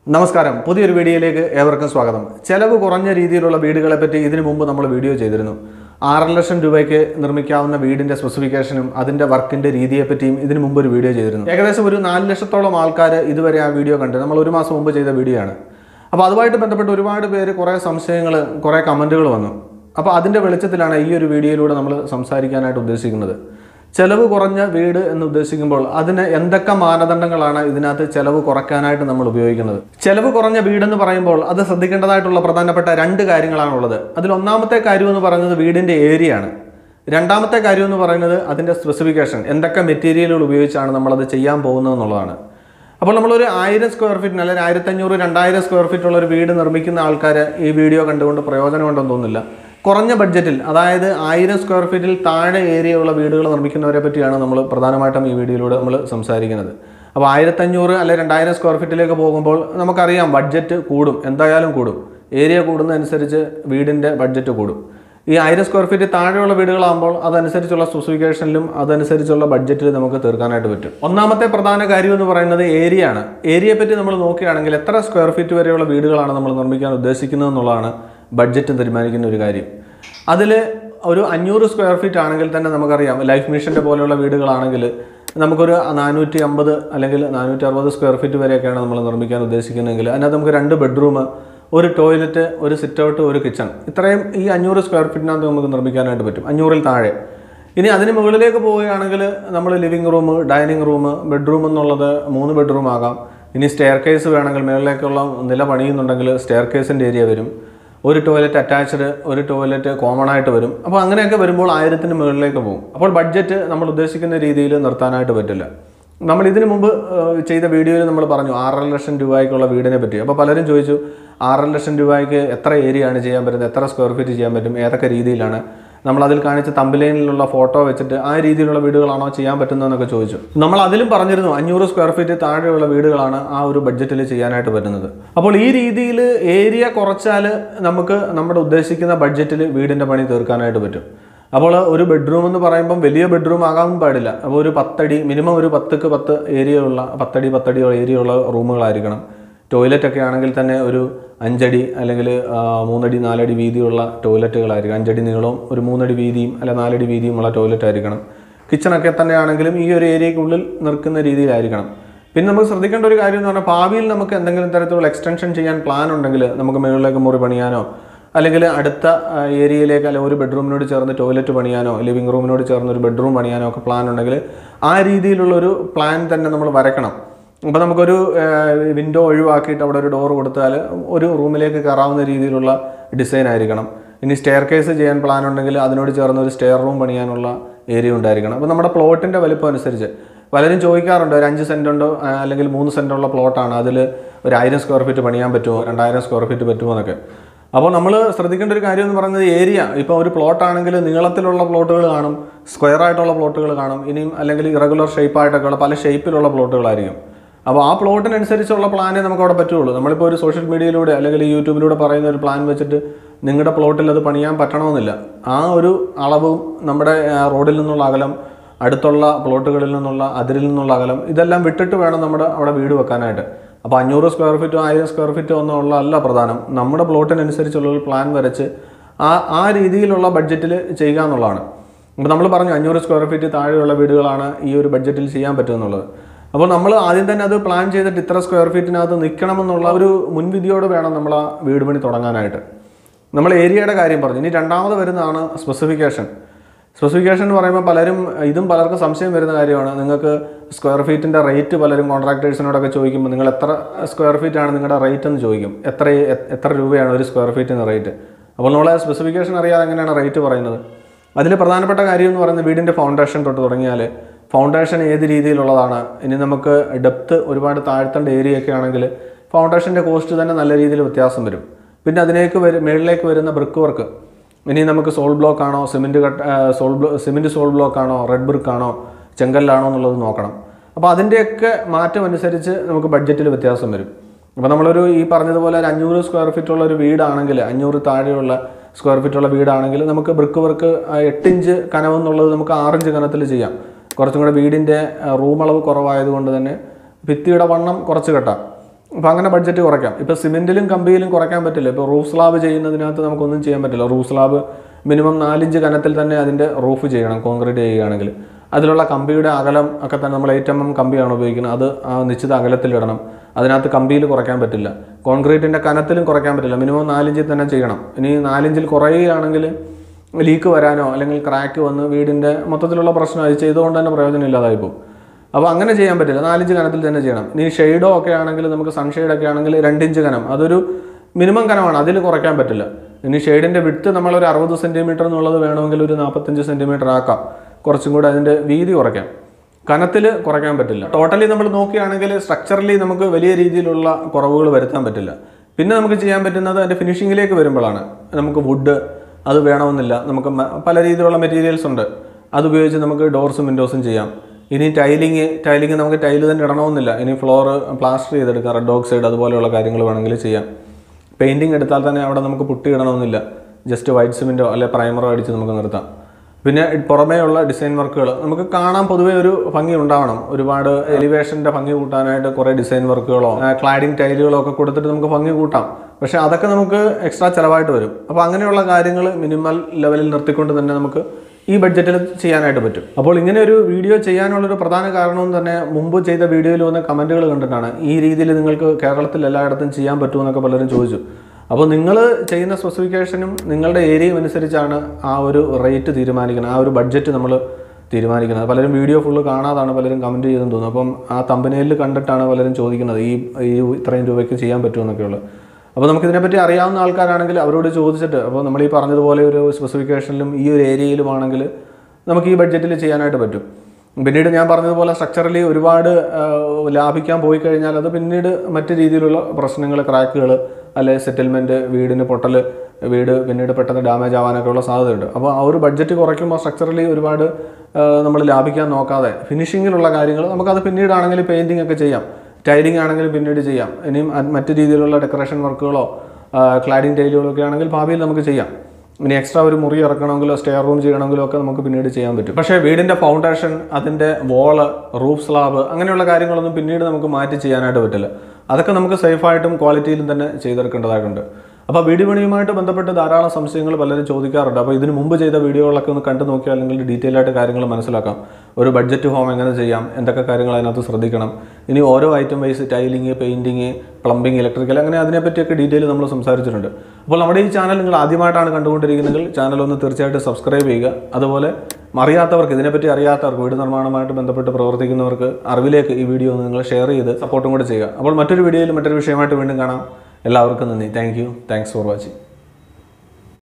നമസ്കാരം പുതിയൊരു വീഡിയോയിലേക്ക് ഏവർക്കും സ്വാഗതം ചെലവ് കുറഞ്ഞ രീതിയിലുള്ള വീടുകളെ പറ്റി ഇതിനു മുമ്പ് നമ്മൾ വീഡിയോ ചെയ്തിരുന്നു ആറര ലക്ഷം രൂപയ്ക്ക് നിർമ്മിക്കാവുന്ന വീടിന്റെ സ്പെസിഫിക്കേഷനും അതിന്റെ വർക്കിന്റെ രീതിയെപ്പറ്റിയും ഇതിനു മുമ്പ് ഒരു വീഡിയോ ചെയ്തിരുന്നു ഏകദേശം ഒരു നാല് ലക്ഷത്തോളം ആൾക്കാർ ഇതുവരെ ആ വീഡിയോ കണ്ട് നമ്മൾ ഒരു മാസം മുമ്പ് ചെയ്ത വീഡിയോ ആണ് അപ്പോൾ അതുമായിട്ട് ബന്ധപ്പെട്ട് ഒരുപാട് പേര് കുറേ സംശയങ്ങൾ കുറേ കമൻറ്റുകൾ വന്നു അപ്പോൾ അതിൻ്റെ വെളിച്ചത്തിലാണ് ഈ ഒരു വീഡിയോയിലൂടെ നമ്മൾ സംസാരിക്കാനായിട്ട് ഉദ്ദേശിക്കുന്നത് ചെലവ് കുറഞ്ഞ വീട് എന്ന് ഉദ്ദേശിക്കുമ്പോൾ അതിന് എന്തൊക്കെ മാനദണ്ഡങ്ങളാണ് ഇതിനകത്ത് ചെലവ് കുറയ്ക്കാനായിട്ട് നമ്മൾ ഉപയോഗിക്കുന്നത് ചെലവ് കുറഞ്ഞ വീടെന്ന് പറയുമ്പോൾ അത് ശ്രദ്ധിക്കേണ്ടതായിട്ടുള്ള പ്രധാനപ്പെട്ട രണ്ട് കാര്യങ്ങളാണുള്ളത് അതിൽ ഒന്നാമത്തെ കാര്യം എന്ന് പറയുന്നത് വീടിൻ്റെ ഏരിയ ആണ് രണ്ടാമത്തെ കാര്യം എന്ന് പറയുന്നത് അതിൻ്റെ സ്പെസിഫിക്കേഷൻ എന്തൊക്കെ മെറ്റീരിയലുകൾ ഉപയോഗിച്ചാണ് നമ്മളത് ചെയ്യാൻ പോകുന്നത് എന്നുള്ളതാണ് അപ്പോൾ നമ്മളൊരു ആയിരം സ്ക്വയർ ഫീറ്റിന് അല്ലെങ്കിൽ ആയിരത്തഞ്ഞൂറ് രണ്ടായിരം സ്ക്വയർ ഫീറ്റ് ഉള്ള ഒരു വീട് നിർമ്മിക്കുന്ന ആൾക്കാർ ഈ വീഡിയോ കണ്ടുകൊണ്ട് പ്രയോജനമുണ്ടെന്ന് തോന്നുന്നില്ല കുറഞ്ഞ ബഡ്ജറ്റിൽ അതായത് ആയിരം സ്ക്വയർ ഫീറ്റിൽ താഴെ ഏരിയ ഉള്ള വീടുകൾ നിർമ്മിക്കുന്നവരെ പറ്റിയാണ് നമ്മൾ പ്രധാനമായിട്ടും ഈ വീഡിയോയിലൂടെ നമ്മൾ സംസാരിക്കുന്നത് അപ്പോൾ ആയിരത്തഞ്ഞൂറ് അല്ലെങ്കിൽ രണ്ടായിരം സ്ക്വയർ ഫീറ്റിലേക്ക് പോകുമ്പോൾ നമുക്കറിയാം ബഡ്ജറ്റ് കൂടും എന്തായാലും കൂടും ഏരിയ കൂടുന്നതനുസരിച്ച് വീടിൻ്റെ ബഡ്ജറ്റ് കൂടും ഈ ആയിരം സ്ക്വയർ ഫീറ്റ് താഴെയുള്ള വീടുകളാകുമ്പോൾ അതനുസരിച്ചുള്ള സ്പെസിഫിക്കേഷനിലും അതനുസരിച്ചുള്ള ബഡ്ജറ്റിൽ നമുക്ക് തീർക്കാനായിട്ട് പറ്റും ഒന്നാമത്തെ പ്രധാന കാര്യം എന്ന് പറയുന്നത് ഏരിയ ആണ് ഏരിയയെ പറ്റി നമ്മൾ നോക്കുകയാണെങ്കിൽ എത്ര സ്ക്വയർ ഫീറ്റ് വരെയുള്ള വീടുകളാണ് നമ്മൾ നിർമ്മിക്കാൻ ഉദ്ദേശിക്കുന്നത് എന്നുള്ളതാണ് ബഡ്ജറ്റ് തീരുമാനിക്കുന്ന ഒരു കാര്യം അതിൽ ഒരു അഞ്ഞൂറ് സ്ക്വയർ ഫീറ്റ് ആണെങ്കിൽ തന്നെ നമുക്കറിയാം ലൈഫ് മിഷൻ്റെ പോലെയുള്ള വീടുകളാണെങ്കിൽ നമുക്കൊരു നാനൂറ്റി അമ്പത് അല്ലെങ്കിൽ നാനൂറ്റി അറുപത് സ്ക്വയർ ഫീറ്റ് വരെയൊക്കെയാണ് നമ്മൾ നിർമ്മിക്കാൻ ഉദ്ദേശിക്കുന്നതെങ്കിൽ അതിനകത്ത് നമുക്ക് രണ്ട് ബെഡ്റൂം ഒരു ടോയ്ലറ്റ് ഒരു സിറ്റ് ഔട്ട് ഒരു കിച്ചൺ ഇത്രയും ഈ അഞ്ഞൂറ് സ്ക്വയർ ഫീറ്റിനകത്ത് നമുക്ക് നിർമ്മിക്കാനായിട്ട് പറ്റും അഞ്ഞൂറിൽ താഴെ ഇനി അതിന് മുകളിലേക്ക് പോവുകയാണെങ്കിൽ നമ്മൾ living room dining room bedroom എന്നുള്ളത് മൂന്ന് ബെഡ്റൂം ആകാം ഇനി സ്റ്റെയർ കേസ് വേണമെങ്കിൽ മുകളിലേക്കുള്ള നില പണിയുന്നുണ്ടെങ്കിൽ സ്റ്റെയർ കേസിൻ്റെ ഏരിയ വരും ഒരു ടോയ്ലറ്റ് അറ്റാച്ച്ഡ് ഒരു ടോയ്ലറ്റ് കോമൺ ആയിട്ട് വരും അപ്പോൾ അങ്ങനെയൊക്കെ വരുമ്പോൾ ആയിരത്തിന് മുകളിലേക്ക് പോകും അപ്പോൾ ബഡ്ജറ്റ് നമ്മൾ ഉദ്ദേശിക്കുന്ന രീതിയിൽ നിർത്താനായിട്ട് പറ്റില്ല നമ്മൾ ഇതിനു മുമ്പ് ഏഹ്, ചെയ്ത വീഡിയോയിൽ നമ്മൾ പറഞ്ഞു ആറര ലക്ഷം രൂപയ്ക്കുള്ള വീടിനെ പറ്റി അപ്പോൾ പലരും ചോദിച്ചു ആറര ലക്ഷം രൂപയ്ക്ക് എത്ര ഏരിയ ആണ് ചെയ്യാൻ പറ്റുന്നത് എത്ര സ്ക്വയർ ഫീറ്റ് ചെയ്യാൻ പറ്റും ഏതൊക്കെ രീതിയിലാണ് നമ്മൾ അതിൽ കാണിച്ച തമ്പലൈനിലുള്ള ഫോട്ടോ വെച്ചിട്ട് ആ രീതിയിലുള്ള വീടുകളാണോ ചെയ്യാൻ പറ്റുന്നതെന്നൊക്കെ ചോദിച്ചു നമ്മൾ അതിലും പറഞ്ഞിരുന്നു അഞ്ഞൂറ് സ്ക്വയർ ഫീറ്റ് താഴെയുള്ള വീടുകളാണ് ആ ഒരു ബഡ്ജറ്റിൽ ചെയ്യാനായിട്ട് പറ്റുന്നത് അപ്പോൾ ഈ രീതിയിൽ ഏരിയ കുറച്ചാൽ നമുക്ക് നമ്മുടെ ഉദ്ദേശിക്കുന്ന ബഡ്ജറ്റിൽ വീടിൻ്റെ പണി തീർക്കാനായിട്ട് പറ്റും അപ്പോൾ ഒരു ബെഡ്റൂം എന്ന് പറയുമ്പം വലിയ ബെഡ്റൂം ആകാൻ പാടില്ല അപ്പോൾ ഒരു പത്തടി മിനിമം ഒരു പത്തുക്ക് പത്ത് ഏരിയ ഉള്ള പത്തടി പത്തടി ഏരിയ ഉള്ള റൂമുകളായിരിക്കണം ടോയ്ലറ്റ് ഒക്കെ ആണെങ്കിൽ തന്നെ ഒരു അഞ്ചടി അല്ലെങ്കിൽ ആ, മൂന്നടി നാലടി വീതിയുള്ള ടോയ്ലറ്റുകളായിരിക്കും അഞ്ചടി നീളവും ഒരു മൂന്നടി വീതിയും അല്ല നാലടി വീതിയുമുള്ള ടോയ്ലറ്റ് ആയിരിക്കണം കിച്ചണൊക്കെ തന്നെ ആണെങ്കിലും ഈ ഒരു ഏരിയയ്ക്കുള്ളിൽ നിൽക്കുന്ന രീതിയിലായിരിക്കണം പിന്നെ നമുക്ക് ശ്രദ്ധിക്കേണ്ട ഒരു കാര്യം എന്ന് പറഞ്ഞാൽ ഭാവിയിൽ നമുക്ക് എന്തെങ്കിലും തരത്തിലുള്ള എക്സ്റ്റൻഷൻ ചെയ്യാൻ പ്ലാൻ ഉണ്ടെങ്കിൽ നമുക്ക് മുകളിലേക്ക് മുറി പണിയാനോ അല്ലെങ്കിൽ അടുത്ത ആ, ഏരിയയിലേക്ക് അല്ലെങ്കിൽ ഒരു ബെഡ്റൂമിനോട് ചേർന്ന് ടോയ്ലറ്റ് പണിയാനോ ലിവിംഗ് റൂമിനോട് ചേർന്ന് ഒരു ബെഡ്റൂം പണിയാനോ ഒക്കെ പ്ലാൻ ഉണ്ടെങ്കിൽ ആ രീതിയിലുള്ള ഒരു പ്ലാൻ തന്നെ നമ്മൾ വരയ്ക്കണം അപ്പോൾ നമുക്കൊരു വിൻഡോ ഒഴിവാക്കിയിട്ട് അവിടെ ഒരു ഡോർ കൊടുത്താൽ ഒരു റൂമിലേക്ക് കയറാവുന്ന രീതിയിലുള്ള ഡിസൈൻ ആയിരിക്കണം ഇനി സ്റ്റെയർ കേസ് ചെയ്യാൻ പ്ലാൻ ഉണ്ടെങ്കിൽ അതിനോട് ചേർന്ന് ഒരു സ്റ്റെയർ റൂം പണിയാനുള്ള ഏരിയ ഉണ്ടായിരിക്കണം അപ്പോൾ നമ്മുടെ പ്ലോട്ടിൻ്റെ വലിപ്പം അനുസരിച്ച് പലരും ചോദിക്കാറുണ്ട് ഒരു അഞ്ച് സെൻറ്റ് ഉണ്ടോ ആ, അല്ലെങ്കിൽ മൂന്ന് സെൻറ്റ് ഉള്ള പ്ലോട്ടാണ് അതിൽ ഒരു ആയിരം സ്ക്വയർ ഫീറ്റ് പണിയാൻ പറ്റുമോ രണ്ടായിരം സ്ക്വയർ ഫീറ്റ് പറ്റുമോ എന്നൊക്കെ അപ്പോൾ നമ്മൾ ശ്രദ്ധിക്കേണ്ട ഒരു കാര്യം എന്ന് പറയുന്നത് ഏരിയ ഇപ്പോൾ ഒരു പ്ലോട്ട് ആണെങ്കിൽ നീളത്തിലുള്ള പ്ലോട്ടുകൾ കാണും സ്ക്വയർ ആയിട്ടുള്ള പ്ലോട്ടുകൾ കാണും ഇനിയും അല്ലെങ്കിൽ ഇറഗുലർ ഷേപ്പ് ആയിട്ടൊക്കെയുള്ള പല ഷേപ്പിലുള്ള പ്ലോട്ടുകളായിരിക്കും അപ്പോൾ ആ പ്ലോട്ടിനനുസരിച്ചുള്ള പ്ലാനേ നമുക്ക് അവിടെ പറ്റുള്ളൂ നമ്മളിപ്പോൾ ഒരു സോഷ്യൽ മീഡിയയിലൂടെ അല്ലെങ്കിൽ യൂട്യൂബിലൂടെ പറയുന്ന ഒരു പ്ലാൻ വെച്ചിട്ട് നിങ്ങളുടെ പ്ലോട്ടിൽ അത് പണിയാൻ പറ്റണമെന്നില്ല ആ ഒരു അളവും നമ്മുടെ ആ, റോഡിൽ നിന്നുള്ള അകലം അടുത്തുള്ള പ്ലോട്ടുകളിൽ നിന്നുള്ള അതിരിൽ നിന്നുള്ള അകലം ഇതെല്ലാം വിട്ടിട്ട് വേണം നമ്മുടെ അവിടെ വീട് വെക്കാനായിട്ട് അപ്പോൾ അഞ്ഞൂറ് സ്ക്വയർ ഫീറ്റോ ആയിരം സ്ക്വയർ ഫീറ്റോ ഒന്നും ഉള്ള അല്ല പ്രധാനം നമ്മുടെ പ്ലോട്ടിനനുസരിച്ചുള്ള ഒരു പ്ലാൻ വരച്ച് ആ ആ രീതിയിലുള്ള ബഡ്ജറ്റിൽ ചെയ്യുക എന്നുള്ളതാണ് അപ്പോൾ നമ്മൾ പറഞ്ഞു അഞ്ഞൂറ് സ്ക്വയർ ഫീറ്റ് താഴെയുള്ള വീടുകളാണ് ഈ ഒരു ബഡ്ജറ്റിൽ ചെയ്യാൻ പറ്റുമെന്നുള്ളത് അപ്പോൾ നമ്മൾ ആദ്യം തന്നെ അത് പ്ലാൻ ചെയ്തിട്ട് ഇത്ര സ്ക്വയർ ഫീറ്റിനകത്ത് നിൽക്കണമെന്നുള്ള ഒരു മുൻവിധിയോട് വേണം നമ്മൾ ആ വീട് പണി തുടങ്ങാനായിട്ട് നമ്മൾ ഏരിയയുടെ കാര്യം പറഞ്ഞു ഇനി രണ്ടാമത് വരുന്നതാണ് സ്പെസിഫിക്കേഷൻ സ്പെസിഫിക്കേഷൻ എന്ന് പറയുമ്പോൾ പലരും ഇതും പലർക്കും സംശയം വരുന്ന കാര്യമാണ് നിങ്ങൾക്ക് സ്ക്വയർ ഫീറ്റിൻ്റെ റേറ്റ് പലരും കോൺട്രാക്ടേഴ്സിനോടൊക്കെ ചോദിക്കുമ്പോൾ നിങ്ങൾ എത്ര സ്ക്വയർ ഫീറ്റ് ആണ് നിങ്ങളുടെ റേറ്റ് എന്ന് ചോദിക്കും എത്ര എത്ര രൂപയാണ് ഒരു സ്ക്വയർ ഫീറ്റിന് റേറ്റ് അപ്പോൾ നമ്മൾ സ്പെസിഫിക്കേഷൻ അറിയാതെ എങ്ങനെയാണ് റേറ്റ് പറയുന്നത് അതിൽ പ്രധാനപ്പെട്ട കാര്യം എന്ന് പറയുന്നത് വീടിൻ്റെ ഫൗണ്ടേഷൻ തൊട്ട് തുടങ്ങിയാൽ ഫൗണ്ടേഷൻ ഏത് രീതിയിലുള്ളതാണ് ഇനി നമുക്ക് ഡെപ്ത്ത് ഒരുപാട് താഴ്ത്തേണ്ട ഏരിയ ഒക്കെ ആണെങ്കിൽ ഫൗണ്ടേഷൻ്റെ കോസ്റ്റ് തന്നെ നല്ല രീതിയിൽ വ്യത്യാസം വരും പിന്നെ അതിലേക്ക് വരും മുകളിലേക്ക് വരുന്ന ബ്രിക്ക് വർക്ക് ഇനി നമുക്ക് സോൾ ബ്ലോക്ക് ആണോ cement cut solid block cement solid block ആണോ റെഡ് ബ്രിക്ക് ആണോ ചെങ്കല്ലാണോ എന്നുള്ളത് നോക്കണം അപ്പോൾ അതിൻ്റെയൊക്കെ മാറ്റം അനുസരിച്ച് നമുക്ക് ബഡ്ജറ്റിൽ വ്യത്യാസം വരും അപ്പോൾ നമ്മളൊരു ഈ പറഞ്ഞതുപോലെ ഒരു അഞ്ഞൂറ് സ്ക്വയർ ഫീറ്റ് ഉള്ള ഒരു വീടാണെങ്കിൽ അഞ്ഞൂറ് താഴെയുള്ള സ്ക്വയർ ഫീറ്റ് ഉള്ള വീടാണെങ്കിൽ നമുക്ക് ബ്രിക്ക് വർക്ക് എട്ട് ഇഞ്ച് കനവെന്നുള്ളത് നമുക്ക് ആറിഞ്ച് കനത്തിൽ ചെയ്യാം കുറച്ചും കൂടെ വീടിൻ്റെ റൂം അളവ് കുറവായതുകൊണ്ട് തന്നെ ഭിത്തിയുടെ വണ്ണം കുറച്ച് കെട്ടാം അപ്പോൾ അങ്ങനെ ബഡ്ജറ്റ് കുറയ്ക്കാം ഇപ്പോൾ സിമെൻറ്റിലും കമ്പിയിലും കുറയ്ക്കാൻ പറ്റില്ല ഇപ്പോൾ റൂഫ് സ്ലാബ് ചെയ്യുന്നതിനകത്ത് നമുക്കൊന്നും ചെയ്യാൻ പറ്റില്ല റൂഫ് സ്ലാബ് മിനിമം നാലിഞ്ച് കനത്തിൽ തന്നെ അതിൻ്റെ റൂഫ് ചെയ്യണം കോൺക്രീറ്റ് ചെയ്യുകയാണെങ്കിൽ അതിലുള്ള കമ്പിയുടെ അകലം ഒക്കെ തന്നെ നമ്മൾ എയ്റ്റ് എം എം കമ്പിയാണ് ഉപയോഗിക്കുന്നത് അത് ആ നിശ്ചിത അകലത്തിലിടണം അതിനകത്ത് കമ്പിയിൽ കുറയ്ക്കാൻ പറ്റില്ല കോൺക്രീറ്റിൻ്റെ കനത്തിലും കുറയ്ക്കാൻ പറ്റില്ല മിനിമം നാലിഞ്ചിൽ തന്നെ ചെയ്യണം ഇനി നാലിഞ്ചിൽ കുറയുകയാണെങ്കിൽ ലീക്ക് വരാനോ അല്ലെങ്കിൽ ക്രാക്ക് വന്ന് വീടിൻ്റെ മൊത്തത്തിലുള്ള പ്രശ്നം അത് ചെയ്തുകൊണ്ട് തന്നെ പ്രയോജനം ഇല്ലാതായി പോകും അപ്പോൾ അങ്ങനെ ചെയ്യാൻ പറ്റില്ല നാലിഞ്ച് കനത്തിൽ തന്നെ ചെയ്യണം ഇനി ഷെയ്ഡോ ഒക്കെ ആണെങ്കിൽ നമുക്ക് സൺഷെയ്ഡ് ഒക്കെ ആണെങ്കിൽ രണ്ടിഞ്ച് കനം അതൊരു മിനിമം കനമാണ് അതിൽ കുറയ്ക്കാൻ പറ്റില്ല ഇനി ഷെയ്ഡിൻ്റെ വിട്ട് നമ്മളൊരു അറുപത് സെൻറ്റിമീറ്റർ എന്നുള്ളത് വേണമെങ്കിൽ ഒരു നാൽപ്പത്തഞ്ച് സെൻറ്റിമീറ്റർ ആക്കാം കുറച്ചും കൂടെ അതിൻ്റെ വീതി കുറയ്ക്കാം കനത്തിൽ കുറയ്ക്കാൻ പറ്റില്ല ടോട്ടലി നമ്മൾ നോക്കുകയാണെങ്കിൽ സ്ട്രക്ചറലി നമുക്ക് വലിയ രീതിയിലുള്ള കുറവുകൾ വരുത്താൻ പറ്റില്ല പിന്നെ നമുക്ക് ചെയ്യാൻ പറ്റുന്നത് അതിൻ്റെ ഫിനിഷിങ്ങിലേക്ക് വരുമ്പോഴാണ് നമുക്ക് വുഡ് അത് വേണമെന്നില്ല നമുക്ക് മ- പല രീതിയിലുള്ള മെറ്റീരിയൽസ് ഉണ്ട് അതുപയോഗിച്ച് നമുക്ക് ഡോർസും വിൻഡോസും ചെയ്യാം ഇനി ടൈലിങ് ടൈലിങ് നമുക്ക് ടൈല് തന്നെ ഇടണമെന്നില്ല ഇനി ഫ്ലോർ പ്ലാസ്റ്റർ ചെയ്തെടുക്കാം റെഡ് ഓക്സൈഡ് അതുപോലെയുള്ള കാര്യങ്ങൾ വേണമെങ്കിൽ ചെയ്യാം പെയിൻറ്റിങ് എടുത്താൽ തന്നെ അവിടെ നമുക്ക് പുട്ടി ഇടണമെന്നില്ല ജസ്റ്റ് വൈറ്റ് സിമെൻറ്റോ അല്ലെ പ്രൈമറോ അടിച്ച് നമുക്ക് നിർത്താം പിന്നെ പുറമേയുള്ള ഡിസൈൻ വർക്കുകൾ നമുക്ക് കാണാൻ പൊതുവേ ഒരു ഭംഗി ഉണ്ടാവണം ഒരുപാട് എലിവേഷൻ്റെ ഭംഗി കൂട്ടാനായിട്ട് കുറേ ഡിസൈൻ വർക്കുകളോ ക്ലാഡിങ് ടൈലുകളോ ഒക്കെ കൊടുത്തിട്ട് നമുക്ക് ഭംഗി കൂട്ടാം പക്ഷേ അതൊക്കെ നമുക്ക് എക്സ്ട്രാ ചിലവായിട്ട് വരും അപ്പോൾ അങ്ങനെയുള്ള കാര്യങ്ങൾ മിനിമൽ ലെവലിൽ നിർത്തിക്കൊണ്ട് തന്നെ നമുക്ക് ഈ ബഡ്ജറ്റിൽ ചെയ്യാനായിട്ട് പറ്റും അപ്പോൾ ഇങ്ങനെ ഒരു വീഡിയോ ചെയ്യാനുള്ളൊരു പ്രധാന കാരണവും തന്നെ മുമ്പ് ചെയ്ത വീഡിയോയിൽ വന്ന കമൻറ്റുകൾ കണ്ടിട്ടാണ് ഈ രീതിയിൽ നിങ്ങൾക്ക് കേരളത്തിൽ എല്ലായിടത്തും ചെയ്യാൻ പറ്റുമെന്നൊക്കെ പലരും ചോദിച്ചു അപ്പോൾ നിങ്ങൾ ചെയ്യുന്ന സ്പെസിഫിക്കേഷനും നിങ്ങളുടെ ഏരിയയും അനുസരിച്ചാണ് ആ ഒരു റേറ്റ് തീരുമാനിക്കുന്നത് ആ ഒരു ബഡ്ജറ്റ് നമ്മൾ തീരുമാനിക്കുന്നത് പലരും വീഡിയോ ഫുള്ള് കാണാതാണ് പലരും കമൻറ്റ് ചെയ്തെന്ന് തോന്നുന്നു അപ്പം ആ തമ്പനയിൽ കണ്ടിട്ടാണ് പലരും ചോദിക്കുന്നത് ഈ ഈ ഇത്രയും രൂപയ്ക്ക് ചെയ്യാൻ പറ്റുമെന്നൊക്കെയുള്ളത് അപ്പോൾ നമുക്കിതിനെപ്പറ്റി അറിയാവുന്ന ആൾക്കാരാണെങ്കിൽ അവരോട് ചോദിച്ചിട്ട് അപ്പോൾ നമ്മൾ ഈ പറഞ്ഞതുപോലെ ഒരു സ്പെസിഫിക്കേഷനിലും ഈ ഒരു ഏരിയയിലുമാണെങ്കിൽ നമുക്ക് ഈ ബഡ്ജറ്റിൽ ചെയ്യാനായിട്ട് പറ്റും പിന്നീട് ഞാൻ പറഞ്ഞതുപോലെ സ്ട്രക്ചറലി ഒരുപാട് ആ, ലാഭിക്കാൻ പോയി കഴിഞ്ഞാൽ അത് പിന്നീട് മറ്റ് രീതിയിലുള്ള പ്രശ്നങ്ങൾ ക്രാക്കുകൾ അല്ലെ സെറ്റിൽമെൻറ്റ് വീടിന് പൊട്ടൽ വീട് പിന്നീട് പെട്ടെന്ന് ഡാമേജ് ആവാനൊക്കെ ഉള്ള സാധ്യതയുണ്ട് അപ്പോൾ ആ ഒരു ബഡ്ജറ്റ് കുറയ്ക്കുമ്പോൾ സ്ട്രക്ചറലി ഒരുപാട് നമ്മൾ ലാഭിക്കാൻ നോക്കാതെ ഫിനിഷിങ്ങിലുള്ള കാര്യങ്ങൾ നമുക്കത് പിന്നീടാണെങ്കിൽ പെയിൻറ്റിംഗ് ഒക്കെ ചെയ്യാം ടൈലിംഗ് ആണെങ്കിലും പിന്നീട് ചെയ്യാം ഇനിയും അത് മറ്റ് രീതിയിലുള്ള ഡെക്കറേഷൻ വർക്കുകളോ ക്ലാഡിംഗ് ടൈലുകളോ ഒക്കെ ആണെങ്കിൽ ഭാവിയിൽ നമുക്ക് ചെയ്യാം ഇനി എക്സ്ട്രാ ഒരു മുറി ഇറക്കണമെങ്കിലോ സ്റ്റെയർ റൂം ചെയ്യണമെങ്കിലോ ഒക്കെ നമുക്ക് പിന്നീട് ചെയ്യാൻ പറ്റും പക്ഷേ വീടിൻ്റെ ഫൗണ്ടേഷൻ അതിൻ്റെ വോള് റൂഫ് സ്ലാബ് അങ്ങനെയുള്ള കാര്യങ്ങളൊന്നും പിന്നീട് നമുക്ക് മാറ്റി ചെയ്യാനായിട്ട് പറ്റില്ല അതൊക്കെ നമുക്ക് സേഫായിട്ടും ക്വാളിറ്റിയിലും തന്നെ ചെയ്തെടുക്കേണ്ടതായിട്ടുണ്ട് അപ്പോൾ വീഡിയോ പണിയുമായിട്ട് ബന്ധപ്പെട്ട് ധാരാളം സംശയങ്ങൾ പലരും ചോദിക്കാറുണ്ട് അപ്പോൾ ഇതിന് മുമ്പ് ചെയ്ത വീഡിയോകളൊക്കെ ഒന്ന് കണ്ടു നോക്കിയാൽ അല്ലെങ്കിൽ ഡീറ്റെയിൽ ആയിട്ട് കാര്യങ്ങൾ മനസ്സിലാക്കാം ഒരു ബഡ്ജറ്റ് ഹോം എങ്ങനെ ചെയ്യാം എന്തൊക്കെ കാര്യങ്ങൾ അതിനകത്ത് ശ്രദ്ധിക്കണം ഇനി ഓരോ item wise tiling painting plumbing electrical അങ്ങനെ അതിനെപ്പറ്റിയൊക്കെ ഡീറ്റെയിൽ നമ്മൾ സംസാരിച്ചിട്ടുണ്ട് അപ്പോൾ നമ്മുടെ ഈ ചാനൽ നിങ്ങൾ ആദ്യമായിട്ടാണ് കണ്ടുകൊണ്ടിരിക്കുന്നതെങ്കിൽ ചാനൽ ഒന്ന് തീർച്ചയായിട്ടും സബ്സ്ക്രൈബ് ചെയ്യുക അതുപോലെ അറിയാത്തവർക്ക് ഇതിനെപ്പറ്റി അറിയാത്തവർക്ക് വീട് നിർമ്മാണമായിട്ട് ബന്ധപ്പെട്ട് പ്രവർത്തിക്കുന്നവർക്ക് അറിവിലേക്ക് ഈ വീഡിയോ ഒന്ന് നിങ്ങൾ ഷെയർ ചെയ്ത് സപ്പോർട്ടും കൂടെ ചെയ്യുക അപ്പോൾ മറ്റൊരു വീഡിയോയിൽ മറ്റൊരു വിഷയമായിട്ട് വീണ്ടും കാണാം എല്ലാവർക്കും നന്ദി thank you thanks for watching